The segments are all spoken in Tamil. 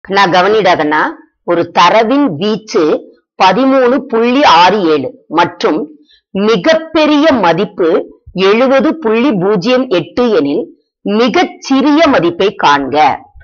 நான் கவனிடாதன்னா ஒரு தரவின் வீச்சு பதிமூணு புள்ளி ஆறு ஏழு மற்றும் மிகப்பெரிய மதிப்பு எழுபது புள்ளி பூஜ்ஜியம் எட்டு எனில் மிகச் சிறிய மதிப்பை காண்க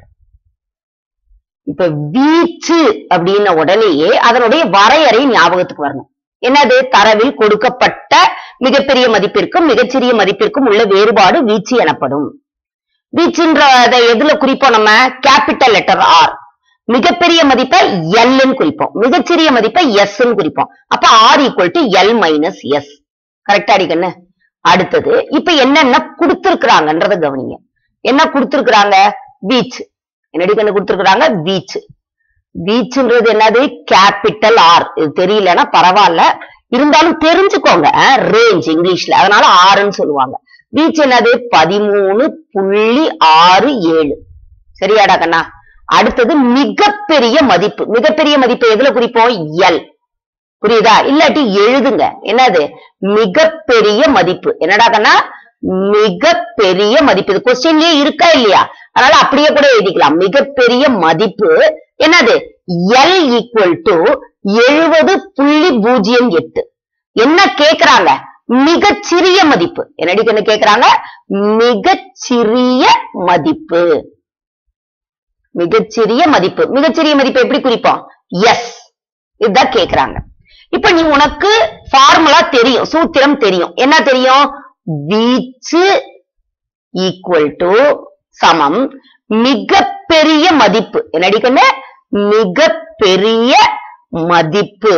இப்ப வீச்சு அப்படின்ன உடனேயே அதனுடைய வரையறை ஞாபகத்துக்கு வரணும் என்னது தரவில் கொடுக்கப்பட்ட மிகப்பெரிய மதிப்பிற்கும் மிகச்சிறிய மதிப்பிற்கும் உள்ள வேறுபாடு வீச்சு எனப்படும் வீச்சுன்றத எதுல குறிப்போம் நம்ம கேபிட்டல் லெட்டர் ஆர் மிகப்பெரிய மதிப்பை எல்ன்னு குறிப்போம் மிகச்சிறிய மதிப்பை எஸ் குறிப்போம் அப்ப R equal to L minus S கரெக்டா அடிக்கண்ணு அடுத்தது இப்ப என்னென்ன கொடுத்திருக்கிறாங்கன்றத கவனிங்க என்ன கொடுத்திருக்கிறாங்க வீச்சு என்னடி கண்ணு கொடுத்திருக்கிறாங்க வீச்சு வீச்சுன்றது என்னது கேபிட்டல் ஆர் இது தெரியலன்னா பரவாயில்ல இருந்தாலும் தெரிஞ்சுக்கோங்க ரேஞ்ச் இங்கிலீஷ்ல அதனால ஆறுன்னு சொல்லுவாங்க வீச்சு என்னது பதிமூணு புள்ளி ஆறு ஏழு சரியாடா கண்ணா அடுத்தது மிகப்பெரிய மதிப்பு மிகப்பெரிய மதிப்பு எதுல குறிப்போம் எல் புரியுதா இல்லாட்டி எழுதுங்க என்னது மிகப்பெரிய மதிப்பு என்னடா கண்ணா மிகப்பெரிய மதிப்பு இது கொஸ்டின்லயே இருக்கா இல்லையா அதனால அப்படியே கூட எழுதிக்கலாம் மிகப்பெரிய மதிப்பு என்னது எல் ஈக்குவல் டு எழுபது புள்ளி பூஜ்ஜியம் எட்டு என்ன கேக்குறாங்க மிகச்சிறிய மதிப்பு என்னடி கண்ணு கேக்குறாங்க மிகச்சிறிய மதிப்பு மிகச்சிறிய மதிப்பு மிகச்சிறிய மதிப்பு எப்படி குறிப்போம் எஸ் இதுதான் கேக்குறாங்க இப்ப நீ உனக்கு ஃபார்முலா தெரியும் சூத்திரம் தெரியும் என்ன தெரியும் வீச்சு ஈக்குவல் டு சமம் மிகப்பெரிய மதிப்பு என்னடி கண்ணு மிகப்பெரிய மதிப்பு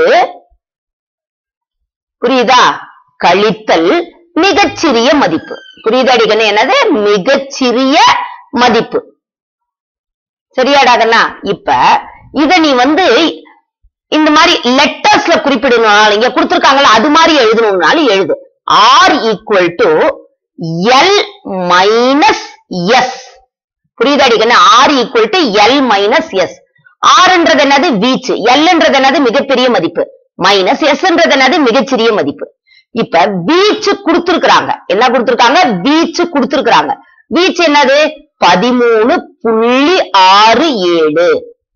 புரியுதா கழித்தல் மிகச்சிறிய மதிப்பு புரியுதா அடிக்கண்ணு என்னது மிகச்சிறிய மதிப்பு சரியாடா கண்ணா இப்ப இத நீ வந்து இந்த மாதிரி லெட்டர்ஸ்ல குறிப்பிடணும்னாலும் இங்க கொடுத்திருக்காங்கல்ல அது மாதிரி எழுதணும்னாலும் எழுது R equal to L minus S புரியுதா அடிக்கண்ணு R equal to L minus S ஆர்ன்றது என்னது வீச்சு எல்ன்றது என்னது மிகப்பெரிய மதிப்பு மைனஸ் எஸ்ன்றது என்னது மிகச்சிறிய மதிப்பு இப்ப வீச்சு கொடுத்திருக்கிறாங்க என்ன கொடுத்திருக்காங்க வீச்சு கொடுத்திருக்கிறாங்க வீச்சு என்னது பதிமூணு புள்ளி ஆறு ஏழு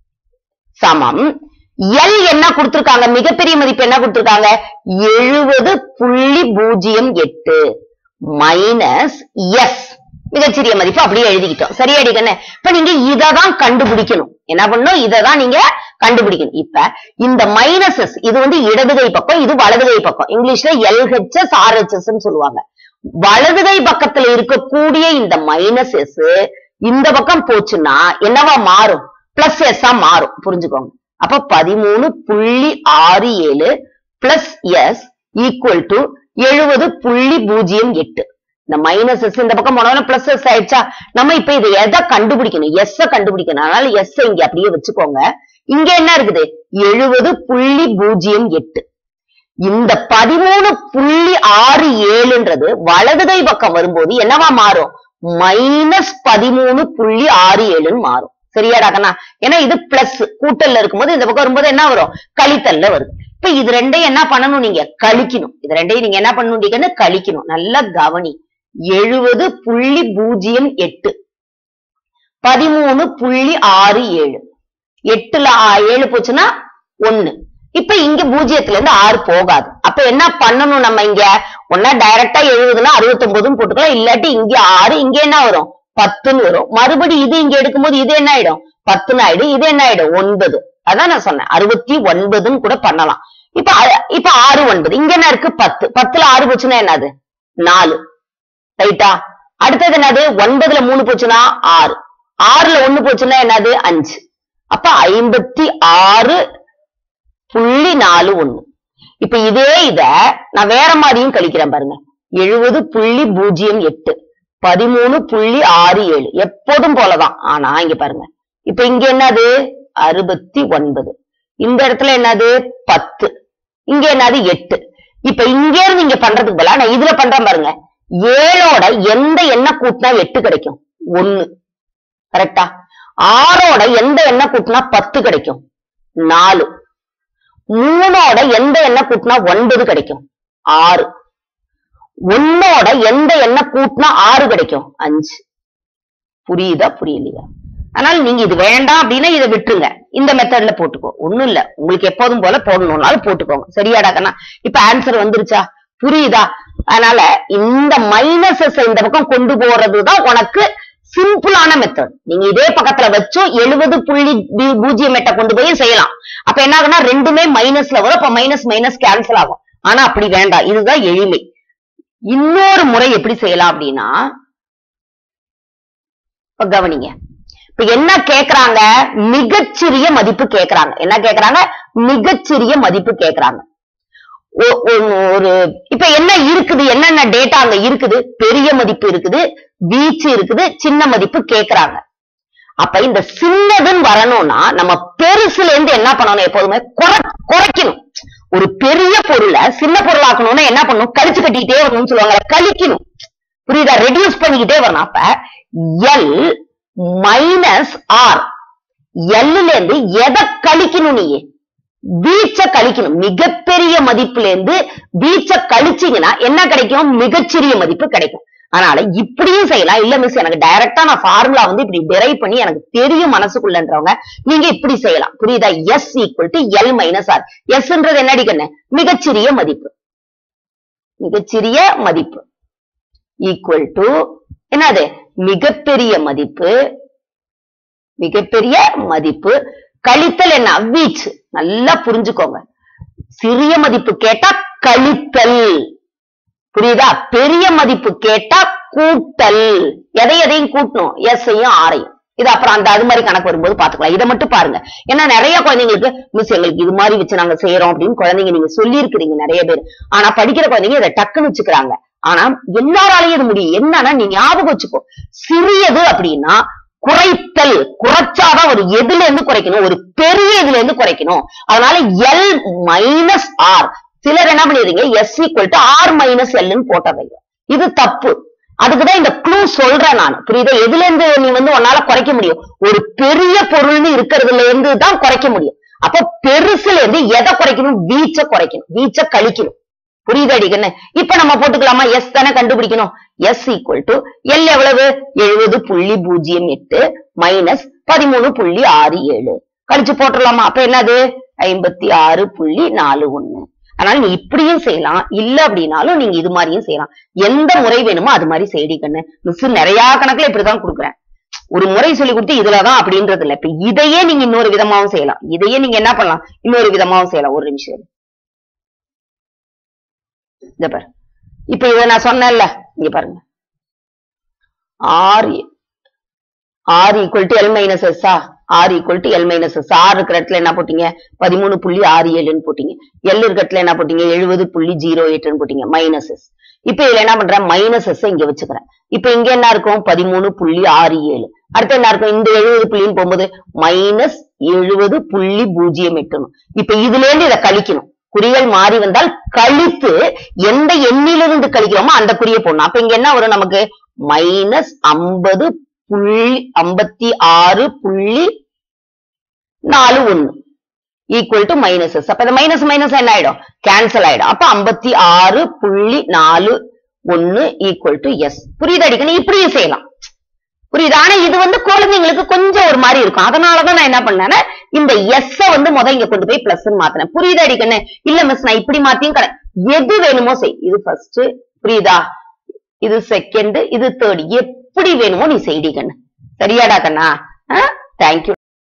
சமம் எல் என்ன கொடுத்திருக்காங்க மிகப்பெரிய மதிப்பு என்ன கொடுத்திருக்காங்க எழுபது புள்ளி பூஜ்ஜியம் எட்டு மைனஸ் எஸ் மிகச்சிறிய மதிப்பு அப்படியே எழுதிக்கிட்டோம் சரியா அடிக்கண்ணே இப்ப நீங்க இததான் கண்டுபிடிக்கணும் என்ன பண்ணணும் இததான் நீங்க கண்டுபிடிக்கணும் இப்ப இந்த மைனஸஸ் இது வந்து இடதுகை பக்கம் இது வலதுகை பக்கம் இங்கிலீஷ்ல எல்ஹெச்எஸ் ஆர்ஹெச்எஸ் சொல்லுவாங்க வலதுகை பக்கத்துல இருக்கக்கூடிய இந்த மைனஸ் எஸ் இந்த பக்கம் போச்சுன்னா என்னவா மாறும் பிளஸ் எஸ் மாறும் புரிஞ்சுக்கோங்க அப்ப பதிமூணு புள்ளி ஆறு ஏழு பிளஸ் எஸ் ஈக்குவல் டு எழுபது புள்ளி பூஜ்ஜியம் எட்டு இந்த மைனஸ் எஸ் இந்த பக்கம் போனோம்னா பிளஸ் எஸ் ஆயிடுச்சா நம்ம இப்ப இதை எதை கண்டுபிடிக்கணும் எஸ் கண்டுபிடிக்கணும் அதனால எஸ் இங்க அப்படியே வச்சுக்கோங்க இங்க என்ன இருக்குது எழுபது புள்ளி பூஜ்ஜியம் எட்டு இந்த பதிமூணு புள்ளி ஆறு ஏழுன்றது வலதுகை பக்கம் வரும்போது என்னவா மாறும் மைனஸ் பதிமூணு புள்ளி ஆறு ஏழுன்னு மாறும் சரியாடா கண்ணா ஏன்னா இது பிளஸ் கூட்டல்ல இருக்கும்போது இந்த பக்கம் வரும்போது என்ன வரும் கழித்தல்ல வருது இப்ப இது ரெண்டையும் என்ன பண்ணணும் நீங்க கழிக்கணும் இது ரெண்டையும் நீங்க என்ன பண்ணணும் கழிக்கணும் நல்லா கவனி எழுபது புள்ளி பூஜ்ஜியம் எட்டு பதிமூணு புள்ளி ஆறு ஏழு எட்டுல ஆ- ஏழு போச்சுன்னா ஒண்ணு இப்ப இங்க பூஜ்ஜியத்துல இருந்து ஆறு போகாது அப்ப என்ன பண்ணணும் நம்ம இங்க ஒன்னா டைரக்டா எழுபதுன்னா அறுபத்தி ஒன்பதுன்னு போட்டுக்கலாம் இல்லாட்டி இங்க ஆறு இங்க என்ன வரும் பத்துன்னு வரும் மறுபடி இது இங்க எடுக்கும்போது இது என்ன ஆயிடும் பத்துன்னு ஆயிடும் இது என்ன ஆயிடும் ஒன்பது அதான் நான் சொன்னேன் அறுபத்தி ஒன்பதுன்னு கூட பண்ணலாம் இப்ப அ- இப்ப ஆறு ஒன்பது இங்க என்ன இருக்கு பத்து பத்துல ஆறு போச்சுன்னா என்னது நாலு ரைட்டா அடுத்தது என்னது ஒன்பதுல மூணு போச்சுன்னா ஆறு ஆறுல ஒண்ணு போச்சுன்னா என்னது அஞ்சு அப்ப ஐம்பத்தி ஆறு புள்ளி நாலு ஒண்ணு இப்ப இதே இத நான் வேற மாதிரியும் கழிக்கிறேன் பாருங்க எழுபது புள்ளி பூஜ்ஜியம் எட்டு பதிமூணு புள்ளி ஆறு ஏழு எப்போதும் போலதான் ஆனா இங்க பாருங்க இப்ப இங்க என்னது அறுபத்தி ஒன்பது இந்த இடத்துல என்னது பத்து இங்க என்னது எட்டு இப்ப இங்க இருந்து இங்க பண்றதுக்கு பதிலா நான் இதுல பண்றேன் பாருங்க ஏழோட எந்த எண்ணெய் கூட்டினா எட்டு கிடைக்கும் ஒண்ணு கரெக்டா ஆறோட எந்த எண்ணெய் கூட்டினா பத்து கிடைக்கும் நாலு மூணோட எந்த எண்ணெய் கூட்டினா ஒன்பது கிடைக்கும் ஆறு ஒன்னோட எந்த எண்ணெய் கூட்டினா ஆறு கிடைக்கும் அஞ்சு புரியுதா புரியலையா அதனால நீங்க இது வேண்டாம் அப்படின்னா இதை விட்டுருங்க இந்த மெத்தட்ல போட்டுக்கோ ஒண்ணும் இல்ல உங்களுக்கு எப்போதும் போல போடணும்னாலும் போட்டுக்கோங்க சரியாடா கண்ணா இப்ப ஆன்சர் வந்துருச்சா புரியுதா அதனால இந்த மைனஸஸ் இந்த பக்கம் கொண்டு போறதுதான் உனக்கு சிம்பிளான மெத்தட் நீங்க இதே பக்கத்துல வச்சும் எழுபது புள்ளி பூ- பூஜ்ஜியம் எட்டை கொண்டு போய் செய்யலாம் அப்ப என்ன ஆகும்னா ரெண்டுமே மைனஸ்ல வரும் அப்ப மைனஸ் மைனஸ் கேன்சல் ஆகும் ஆனா அப்படி வேண்டாம் இதுதான் எளிமை இன்னொரு முறை எப்படி செய்யலாம் அப்படின்னா இப்ப கவனிங்க இப்ப என்ன கேக்குறாங்க மிகச்சிறிய மதிப்பு கேக்குறாங்க என்ன கேக்குறாங்க மிகச்சிறிய மதிப்பு கேக்குறாங்க ஒ- ஒ- ஒரு இப்ப என்ன இருக்குது என்னென்ன டேட்டா அங்க இருக்குது பெரிய மதிப்பு இருக்குது வீச்சு இருக்குது சின்ன மதிப்பு கேக்குறாங்க அப்ப இந்த சின்னதுன்னு வரணும்னா நம்ம பெருசுல இருந்து என்ன பண்ணணும் எப்போதுமே குறை- குறைக்கணும் ஒரு பெரிய பொருளை சின்ன பொருளாக்கணும்னா என்ன பண்ணணும் கழிச்சு கட்டிக்கிட்டே வரணும்னு சொல்லுவாங்க கழிக்கணும் புரியுதா ரெடியூஸ் பண்ணிக்கிட்டே வரணும் அப்ப எல் மைனஸ் ஆர் எல்லுல இருந்து எதை கழிக்கணும் நீ வீச்ச கழிக்கணும் மிகப்பெரிய மதிப்புல இருந்து வீச்ச கழிச்சீங்கன்னா என்ன கிடைக்கும் மிகச்சிறிய மதிப்பு கிடைக்கும் அதனால இப்படியும் செய்யலாம் இல்ல மிஸ் எனக்கு டைரக்டா நான் ஃபார்முலா வந்து இப்படி டெரைவ் பண்ணி எனக்கு தெரியும் மனசுக்குள்ளன்றவங்க நீங்க இப்படி செய்யலாம் புரியுதா S equal to L minus R எஸ்ன்றது என்ன அடிக்கண்ணு மிகச்சிறிய மதிப்பு மிகச்சிறிய மதிப்பு ஈக்குவல் டு என்னது மிகப்பெரிய மதிப்பு மிகப்பெரிய மதிப்பு கழித்தல் என்ன வீச்சு நல்லா புரிஞ்சுக்கோங்க சிறிய மதிப்பு கேட்டா கழித்தல் புரியுதா பெரிய மதிப்பு கேட்டா கூட்டல் எதை எதையும் கூட்டணும் எஸ்ஐயும் ஆரையும் இது அப்புறம் அந்த அது மாதிரி கணக்கு வரும்போது பாத்துக்கலாம் இதை மட்டும் பாருங்க ஏன்னா நிறைய குழந்தைங்களுக்கு மிஸ் எங்களுக்கு இது மாதிரி வச்சு நாங்க செய்யறோம் அப்படின்னு குழந்தைங்க நீங்க சொல்லி இருக்கிறீங்க நிறைய பேர் ஆனா படிக்கிற குழந்தைங்க இதை டக்குன்னு வச்சுக்கிறாங்க ஆனா எல்லாராலையும் இது முடியும் என்னன்னா நீ ஞாபகம் வச்சுக்கோ சிறியது அப்படின்னா குறைத்தல் குறைச்சாதான் ஒரு எதுல இருந்து குறைக்கணும் ஒரு பெரிய இதுல இருந்து குறைக்கணும் அதனால எல் மைனஸ் ஆர் சிலர் என்ன பண்ணிடுறீங்க S equal to R minus எல்னு போட்டுறீங்க இது தப்பு அதுக்குதான் இந்த க்ளூ சொல்றேன் நான் புரியுதா எதுல இருந்து நீ வந்து உன்னால குறைக்க முடியும் ஒரு பெரிய பொருள்னு இருக்கிறதுல இருந்து தான் குறைக்க முடியும் அப்ப பெருசுல இருந்து எதை குறைக்கணும் வீச்ச குறைக்கணும் வீச்ச கழிக்கணும் புரியுதா அடிக்கண்ணு இப்ப நம்ம போட்டுக்கலாமா எஸ் தானே கண்டுபிடிக்கணும் எஸ் ஈக்குவல் டு எல் எவ்வளவு எழுபது புள்ளி பூஜ்ஜியம் எட்டு மைனஸ் பதிமூணு புள்ளி ஆறு ஏழு கழிச்சு போட்டுடலாமா அப்ப என்னது ஐம்பத்தி ஆறு புள்ளி நாலு ஒண்ணு அதனால நீ இப்படியும் செய்யலாம் இல்ல அப்படின்னாலும் நீங்க இது மாதிரியும் செய்யலாம் எந்த முறை வேணுமோ அது மாதிரி செய்டி கண்ணு மிஸ் நிறைய கணக்குல இப்படிதான் கொடுக்குறேன் ஒரு முறை சொல்லி கொடுத்து இதுலதான் அப்படின்றது இல்ல இப்ப இதையே நீங்க இன்னொரு விதமாவும் செய்யலாம் இதையே நீங்க என்ன பண்ணலாம் இன்னொரு விதமாவும் செய்யலாம் ஒரு நிமிஷம் இரு. இத பாரு இப்ப இத நான் சொன்னேன்ல இங்க பாருங்க R R equal to L minus S R equal to L minus S R இருக்கிற இடத்துல என்ன போட்டீங்க பதிமூணு புள்ளி ஆறு ஏழுன்னு போட்டீங்க எல் இருக்கிற இடத்துல என்ன போட்டீங்க எழுபது புள்ளி ஜீரோ எட்டுன்னு போட்டீங்க மைனஸ் எஸ் இப்ப இதுல என்ன பண்றேன் மைனஸ் எஸ் இங்க வச்சுக்கிறேன் இப்ப இங்க என்ன இருக்கும் பதிமூணு புள்ளி ஆறு ஏழு அடுத்து என்ன இருக்கும் இந்த எழுபது புள்ளின்னு போகும்போது மைனஸ் எழுபது புள்ளி பூஜ்ஜியம் எட்டணும் இப்ப இதுல இருந்து இதை கழிக்கணும் குறிகள் மாறி வந்தால் கழித்து எந்த எண்ணிலிருந்து கழிக்கிறோமோ அந்த குறியை போடணும் அப்ப இங்க என்ன வரும் நமக்கு மைனஸ் ஐம்பது புள்ளி ஐம்பத்தி ஆறு புள்ளி நாலு ஒண்ணு ஈக்குவல் டு மைனஸஸ் அப்ப இந்த மைனஸ் மைனஸ் என்ன ஆயிடும் கேன்சல் ஆயிடும் அப்ப ஐம்பத்தி ஆறு புள்ளி நாலு ஒண்ணு ஈக்குவல் டு எஸ் புரியுது அடிக்கணும் இப்படியும் செய்யலாம் புரியுது ஆனா இது வந்து குழந்தைங்களுக்கு கொஞ்சம் ஒரு மாதிரி இருக்கும் அதனாலதான் நான் என்ன பண்ணேன்னா இந்த எஸ் வந்து முத இங்க கொண்டு போய் பிளஸ் மாத்தினேன் புரியுது அடிக்கண்ணு இல்ல மிஸ் நான் இப்படி மாத்தியும் கர- எது வேணுமோ செய் இது ஃபர்ஸ்ட் புரியுதா இது செகண்ட் இது தேர்ட் எப்படி வேணுமோ நீ செய்டி கண்ணு சரியாடா கண்ணா தேங்க்யூ